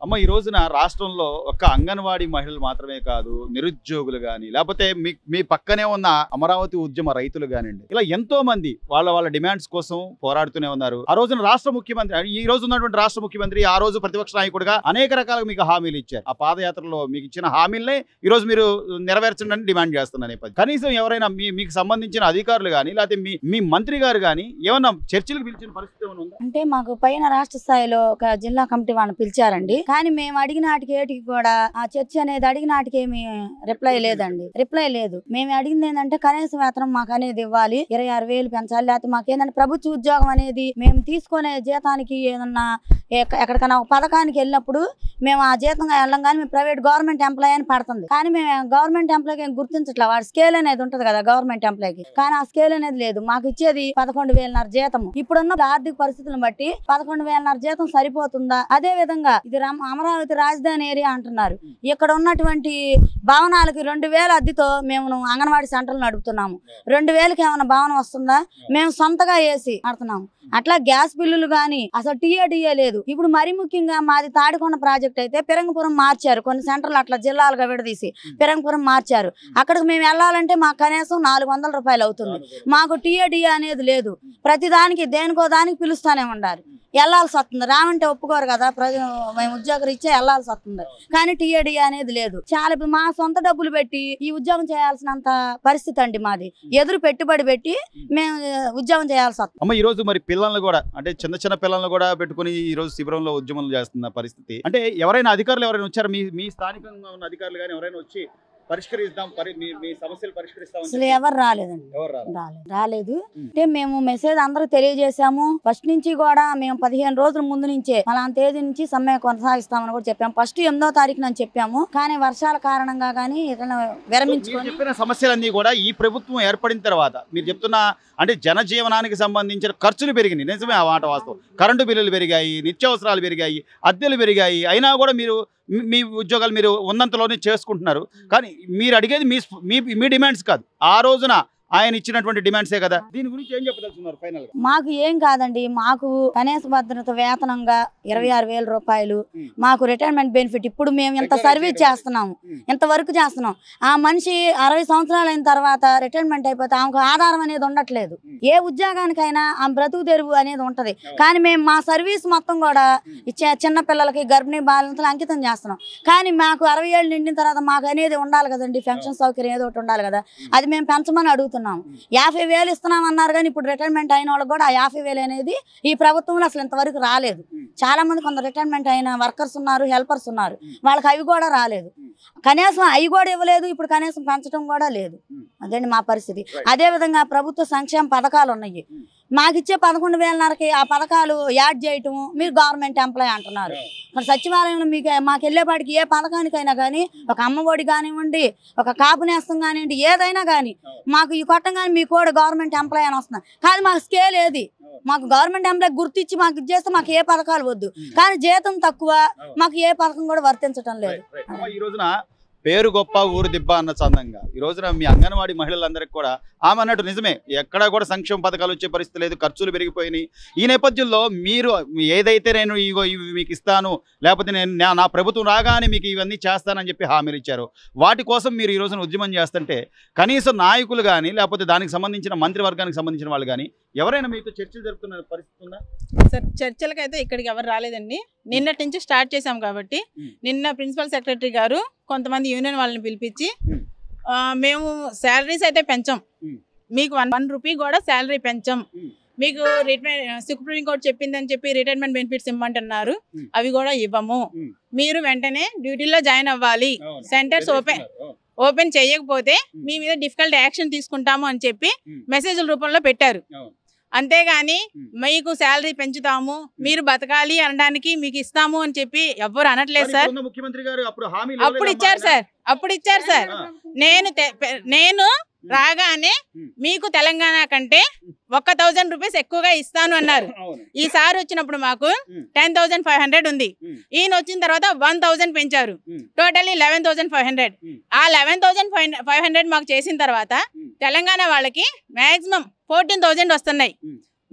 అమ్మ ఈ రోజున రాష్ట్రంలో ఒక్క అంగన్వాడీ మహిళలు మాత్రమే కాదు నిరుద్యోగులు కానీ లేకపోతే మీ మీ పక్కనే ఉన్న అమరావతి ఉద్యమ రైతులు కానివ్వండి ఇలా ఎంతో మంది వాళ్ళ వాళ్ళ డిమాండ్స్ కోసం పోరాడుతూనే ఉన్నారు ఆ రోజున రాష్ట్ర ముఖ్యమంత్రి ఈ రోజు ఉన్నటువంటి రాష్ట్ర ముఖ్యమంత్రి ఆ రోజు ప్రతిపక్ష నాయకుడిగా అనేక రకాలుగా మీకు హామీలు ఇచ్చారు ఆ పాదయాత్రలో మీకు ఇచ్చిన హామీలనే ఈ రోజు మీరు నెరవేర్చండి అని డిమాండ్ చేస్తున్న నేపథ్యం కనీసం ఎవరైనా మీ మీకు సంబంధించిన అధికారులు కానీ లేకపోతే మీ మీ మంత్రి గారు కానీ ఏమన్నా చర్చలకు పిలిచిన పరిస్థితి ఏమైనా ఉందా అంటే మాకు పైన రాష్ట్ర స్థాయిలో ఒక జిల్లా కమిటీ వాళ్ళని పిలిచారండి కానీ మేము అడిగిన వాటికి ఏటికి కూడా ఆ చర్చ అనేది అడిగిన వాటికి ఏమి రిప్లై లేదండి రిప్లై లేదు మేము అడిగింది ఏంటంటే కనీస వేతనం మాకు అనేది ఇవ్వాలి ఇరవై ఆరు వేలు పెంచాలి లేకపోతే మాకు ఏంటంటే ప్రభుత్వ ఉద్యోగం అనేది మేము తీసుకునే జీతానికి ఏదన్నా ఎక్క- ఎక్కడికైనా ఒక పథకానికి వెళ్ళినప్పుడు మేము ఆ జీతంగా వెళ్ళం కానీ మేము ప్రైవేట్ గవర్నమెంట్ ఎంప్లాయ్ అని పడుతుంది కానీ మేము గవర్నమెంట్ ఎంప్లాయ్కి ఏం గుర్తించట్లేదు వాడి స్కేల్ అనేది ఉంటుంది కదా గవర్నమెంట్ ఎంప్లాయ్కి కానీ ఆ స్కేల్ అనేది లేదు మాకు ఇచ్చేది పదకొండు వేలన్నర జీతం ఇప్పుడున్న ఆర్థిక పరిస్థితులను బట్టి పదకొండు వేలన్నర జీతం సరిపోతుందా అదే విధంగా ఇది రామ- అమరావతి రాజధాని ఏరియా అంటున్నారు ఇక్కడ ఉన్నటువంటి భవనాలకి రెండు వేల అద్దెతో మేము అంగన్వాడీ సెంటర్లు నడుపుతున్నాము రెండు వేలకి ఏమైనా భవనం వస్తుందా మేము సొంతగా వేసి నడుతున్నాము అట్లా గ్యాస్ బిల్లులు కానీ అసలు టీఏడిఏ లేదు ఇప్పుడు మరీ ముఖ్యంగా మాది తాడికొండ ప్రాజెక్ట్ అయితే పిరంగపురం మార్చారు కొన్ని సెంటర్లు అట్లా జిల్లాలుగా విడదీసి పిరంగపురం మార్చారు అక్కడికి మేము వెళ్ళాలంటే మాకు కనీసం నాలుగు వందల రూపాయలు అవుతుంది మాకు టీఏడిఏ అనేది లేదు ప్రతిదానికి దేనికో దానికి పిలుస్తానే ఉండాలి వెళ్ళాల్సి వస్తుంది రావంటే ఒప్పుకోరు కదా ప్రజ మేము ఉద్యోగం ఇచ్చే వెళ్ళాల్సి వస్తుంది కానీ టీఏడిఏ అనేది లేదు చాలా ఇప్పుడు మా సొంత డబ్బులు పెట్టి ఈ ఉద్యోగం చేయాల్సినంత పరిస్థితి అండి మాది ఎదురు పెట్టుబడి పెట్టి మేము ఆ, ఉద్యోగం చేయాల్సి వస్తుంది అమ్మ ఈ రోజు మరి పిల్లల్ని కూడా అంటే చిన్న చిన్న పిల్లల్ని కూడా పెట్టుకుని ఈ రోజు శిబిరంలో ఉద్యమాలు చేస్తున్న పరిస్థితి అంటే ఎవరైనా అధికారులు ఎవరైనా వచ్చారు మీ మీ స్థానికంగా ఉన్న అధికారులు కానీ ఎవరైనా వచ్చి పరిష్కరిస్తాం పరి మీ మీ సమస్యలు పరిష్కరిస్తాం అసలు ఎవరు రాలేదండి ఎవరు రారు? రాలేదు రాలేదు ఉం. అంటే మేము మెసేజ్ అందరూ తెలియజేశాము ఫస్ట్ నుంచి కూడా మేము పదిహేను రోజుల ముందు నుంచే పలానా తేదీ నుంచి సమ్మె కొనసాగిస్తామని కూడా చెప్పాము ఫస్ట్ ఎనిమిదో తారీఖున అని చెప్పాము కానీ వర్షాల కారణంగా కానీ ఇట్లా మీరు విరమించుకొని చెప్పిన సమస్యలన్నీ కూడా ఈ ప్రభుత్వం ఏర్పడిన తర్వాత మీరు చెప్తున్న అంటే జనజీవనానికి సంబంధించిన ఖర్చులు పెరిగినాయి నిజమే ఆ మాట వాస్తవం కరెంటు బిల్లులు పెరిగాయి నిత్యావసరాలు పెరిగాయి అద్దెలు పెరిగాయి అయినా కూడా మీరు మీ- మీ ఉద్యోగాలు మీరు ఉన్నంతలోనే చేసుకుంటున్నారు కానీ మీరు అడిగేది మీ స్వ- మీ మీ డిమాండ్స్ కాదు ఆ రోజున ఆయన ఇచ్చినటువంటి డిమాండ్సే కదా దీని గురించి ఏం చెప్పదలుచున్నారు ఫైనల్ గా మాకు ఏం కాదండి మాకు కనీస భద్రత వేతనంగా ఇరవై ఆరు వేల రూపాయలు ఉం. మాకు రిటైర్మెంట్ బెనిఫిట్ ఇప్పుడు మేము ఇంత Declare సర్వీస్ చేయడం. చేస్తున్నాము ఉం. ఇంత వర్క్ చేస్తున్నాం ఆ మనిషి అరవై సంవత్సరాలు అయిన తర్వాత రిటైర్మెంట్ అయిపోతే ఆమెకు ఆధారం అనేది ఉండట్లేదు ఉం. ఏ ఉద్యోగానికైనా ఆ బ్రతుకు తెరువు అనేది ఉంటది అవును. కానీ మేము మా సర్వీస్ మొత్తం కూడా ఉం. ఇచ్చే చిన్న పిల్లలకి గర్భిణీ బాలింతలు అంకితం చేస్తున్నాం కానీ మాకు అరవై ఏళ్ళు నిండిన తర్వాత మాకు అనేది ఉండాలి కదండి పెన్షన్ సౌకర్యం ఏదో ఒకటి ఉండాలి కదా అది మేము పెంచమని అడుగుతున్నాం ఉం. యాభై వేలు ఇస్తున్నాం అన్నారు కానీ ఇప్పుడు రిటైర్మెంట్ అయిన వాళ్ళకి కూడా ఆ యాభై వేలు అనేది ఈ ప్రభుత్వంలో అసలు ఇంతవరకు రాలేదు ఉం. చాలా మంది కొంత రిటైర్మెంట్ అయిన వర్కర్స్ ఉన్నారు హెల్పర్స్ ఉన్నారు ఉం. వాళ్ళకి అవి కూడా రాలేదు ఉం. కనీసం అవి కూడా ఇవ్వలేదు ఇప్పుడు కనీసం పెంచడం కూడా లేదు ఉం. అదండి మా పరిస్థితి Right. అదే విధంగా ప్రభుత్వ సంక్షేమ పథకాలు ఉన్నాయి ఉం. మాకు ఇచ్చే పదకొండు వేలన్నరకి ఆ పథకాలు యాడ్ చేయటం మీరు గవర్నమెంట్ ఎంప్లాయ్ అంటున్నారు మరి సచివాలయంలో మీకు మాకు వెళ్ళేపాటికి ఏ పథకానికైనా కానీ ఒక అమ్మఒడి కానివ్వండి ఒక కాపు నేస్తం కానివ్వండి ఏదైనా కానీ మాకు ఈ కొట్టంగానే మీ కూడా గవర్నమెంట్ ఎంప్లాయ్ అని వస్తున్నారు కానీ మాకు స్కేల్ ఏది మాకు గవర్నమెంట్ ఎంప్లాయ్ గుర్తించి మాకు ఇచ్చేస్తే మాకు ఏ పథకాలు వద్దు కానీ జీతం తక్కువ మాకు ఏ పథకం కూడా వర్తించడం లేదు రైట్, రైట్. అమ్మ, ఈ రోజున పేరు గొప్ప ఊరు దిబ్బ అన్న చందంగా ఈ రోజున మీ అంగన్వాడీ మహిళలందరికీ కూడా ఆమె అన్నట్టు నిజమే ఎక్కడా కూడా సంక్షేమ పథకాలు వచ్చే పరిస్థితి లేదు ఖర్చులు పెరిగిపోయినాయి ఈ నేపథ్యంలో మీరు ఏదైతే నేను ఇగో ఇవి మీకు ఇస్తాను లేకపోతే నేను నా- నా ప్రభుత్వం రాగానే మీకు ఇవన్నీ చేస్తానని చెప్పి హామీలు ఇచ్చారు వాటి కోసం మీరు ఈ రోజున ఉద్యమం చేస్తుంటే కనీసం నాయకులు కానీ లేకపోతే దానికి సంబంధించిన మంత్రివర్గానికి సంబంధించిన వాళ్ళు కానీ ఎవరైనా మీతో చర్చలు జరుపుతున్న పరిస్థితి ఉందా సార్ చర్చలకు అయితే ఇక్కడికి ఎవరు రాలేదండి నిన్నటి నుంచి స్టార్ట్ చేసాం కాబట్టి మ్మ్. నిన్న ప్రిన్సిపల్ సెక్రటరీ గారు కొంతమంది యూనియన్ వాళ్ళని పిలిపించి మ్మ్. ఆ, మేము శాలరీస్ అయితే పెంచాం మ్మ్. మీకు వన్ వన్ రూపీ కూడా శాలరీ పెంచాం మ్మ్. మీకు రిటైర్ సుప్రీం కోర్ట్ చెప్పిందని చెప్పి రిటైర్మెంట్ బెనిఫిట్స్ ఇమ్మంటున్నారు మ్మ్. అవి కూడా ఇవ్వము మ్మ్. మీరు వెంటనే డ్యూటీలో జాయిన్ అవ్వాలి సెంటర్స్ ఓపెన్ ఓపెన్ చేయకపోతే మ్మ్. మీ మీద డిఫికల్ట్ యాక్షన్ తీసుకుంటాము అని చెప్పి మ్మ్. మెసేజ్ల రూపంలో పెట్టారు అవును. అంతేగాని మ్మ్. మీకు శాలరీ పెంచుతాము మీరు బతకాలి అనడానికి మీకు ఇస్తాము అని చెప్పి ఎవ్వరు అనట్లేదు సార్ ఇప్పుడున్న ముఖ్యమంత్రి గారు అప్పుడు హామీ అప్పుడు ఇచ్చారు సార్ అప్పుడు ఇచ్చారు సార్ ఆ. నేను తె- పె- నేను రాగానే మ్మ్. మీకు తెలంగాణ కంటే ఒక్క థౌజండ్ రూపీస్ ఎక్కువగా ఇస్తాను అన్నారు అవును ఈసారి వచ్చినప్పుడు మాకు మ్మ్. టెన్ థౌసండ్ ఫైవ్ హండ్రెడ్ ఉంది మ్మ్. ఈయన వచ్చిన తర్వాత వన్ థౌసండ్ పెంచారు మ్మ్. Totally eleven thousand five hundred మ్మ్. ఆ eleven thousand five five hundred మాకు చేసిన తర్వాత మ్మ్. తెలంగాణ వాళ్ళకి మాక్సిమం ఫోర్టీన్ థౌసండ్ వస్తున్నాయి మ్మ్.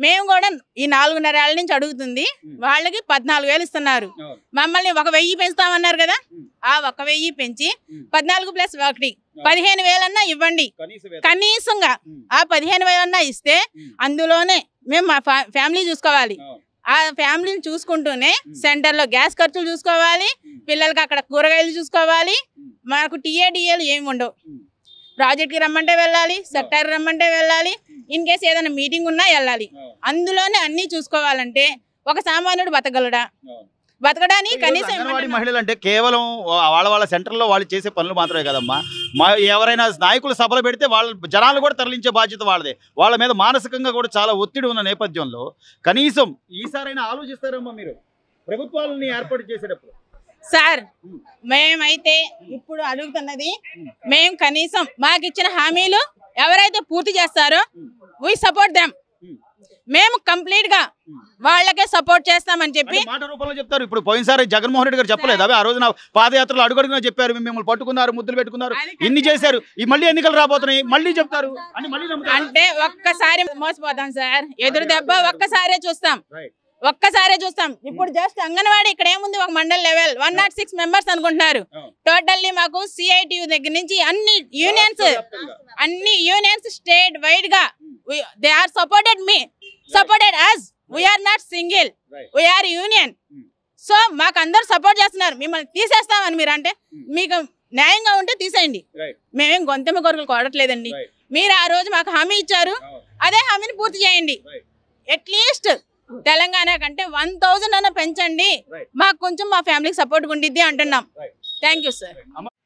మేము కూడా ఈ నాలుగున్నర ఏళ్ళ నుంచి అడుగుతుంది ఉమ్. వాళ్ళకి పద్నాలుగు వేలు ఇస్తున్నారు అవును. మమ్మల్ని ఒక వెయ్యి పెంచుతామన్నారు కదా ఉమ్. ఆ ఒక వెయ్యి పెంచి ఉమ్. పద్నాలుగు ప్లస్ ఒకటి అవును. పదిహేను వేలన్నా ఇవ్వండి కనీస వేతనం. కనీసంగా ఉమ్. ఆ పదిహేను వేలన్నా ఇస్తే ఉమ్. అందులోనే మేము మా ఫ్యా- ఫ్యామిలీ చూసుకోవాలి అవును. ఆ ఫ్యామిలీని చూసుకుంటూనే ఉమ్. సెంటర్లో గ్యాస్ ఖర్చులు చూసుకోవాలి ఉమ్. పిల్లలకి అక్కడ కూరగాయలు చూసుకోవాలి ఉమ్. మాకు టీఏడిఏలు ఏమి ఉండవు ఉమ్. ప్రాజెక్ట్కి రమ్మంటే వెళ్ళాలి సెక్టర్ రమ్మంటే వెళ్ళాలి ఇన్ కేసు ఏదైనా మీటింగ్ ఉన్నా వెళ్ళాలి అవును. అందులోనే అన్నీ చూసుకోవాలంటే ఒక సామాన్యుడు బతకగలడా అవును. బతకడానికి ఈరోజు కనీసం అంగన్వాడీ ఏమన్నా- మహిళలు అంటే కేవలం వాళ్ళ వాళ్ళ సెంటర్లో వాళ్ళు చేసే పనులు మాత్రమే కదమ్మా మా ఎవరైనా నాయకులు సభలు పెడితే వాళ్ళ జనాలు కూడా తరలించే బాధ్యత వాళ్ళదే వాళ్ళ మీద మానసికంగా కూడా చాలా ఒత్తిడి ఉన్న నేపథ్యంలో కనీసం ఈసారైనా ఆలోచిస్తారమ్మా మీరు ప్రభుత్వాలని ఏర్పాటు చేసేటప్పుడు సార్ ఉమ్. మేమైతే ఇప్పుడు అడుగుతున్నది మేము కనీసం మాకు ఇచ్చిన హామీలు ఎవరైతే పూర్తి చేస్తారో um. We support them um. మేము కంప్లీట్ గా ఉమ్. వాళ్ళకే సపోర్ట్ చేస్తామని చెప్పి అంటే మాట రూపంలో చెప్తారు ఇప్పుడు పోయినసారి జగన్మోహన్ రెడ్డి గారు చెప్పలేదు అవి ఆ రోజున పాదయాత్రలో అడుగడుగునా చెప్పారు మేము మిమ్మల్ని పట్టుకున్నారు ముద్దులు పెట్టుకున్నారు అది ఇన్ని చేశారు ఈ మళ్ళీ ఎన్నికలు రాబోతున్నాయి మళ్ళీ చెప్తారు అని మళ్ళీ నమ్ముతారా? అంటే ఒక్కసారి మోసపోతాం సార్ ఎదురు దెబ్బ ఒక్కసారే చూస్తాం Right. ఒక్కసారే చూస్తాం ఇప్పుడు జస్ట్ అంగన్వాడీ ఇక్కడ ఏముంది ఒక mandal level one not six members అనుకుంటున్నారు అవును. టోటల్లీ మాకు సిఐటియు దగ్గర నుంచి అన్ని యూనియన్స్ అన్ని యూనియన్స్ స్టేట్ వైడ్ గా they are supported me supported us we are not single Right. We are union Hmm. So మాకు అందరు సపోర్ట్ చేస్తున్నారు మిమ్మల్ని తీసేస్తామని మీరు అంటే Hmm. మీకు న్యాయంగా ఉంటే తీసేయండి Right. మేమేం గొంతెమ్మ కొరకలు కోడట్లేదండి Right. మీరు ఆ రోజు మాకు హామీ ఇచ్చారు అవును. అదే హామీని పూర్తి చేయండి Right. అట్లీస్ట్ తెలంగాణ కంటే వన్ థౌజండ్ అన్న పెంచండి Right. మాకు కొంచెం మా ఫ్యామిలీకి సపోర్ట్ ఉండిద్ది అంటున్నాం Right. థ్యాంక్ యూ సార్ అమ్మ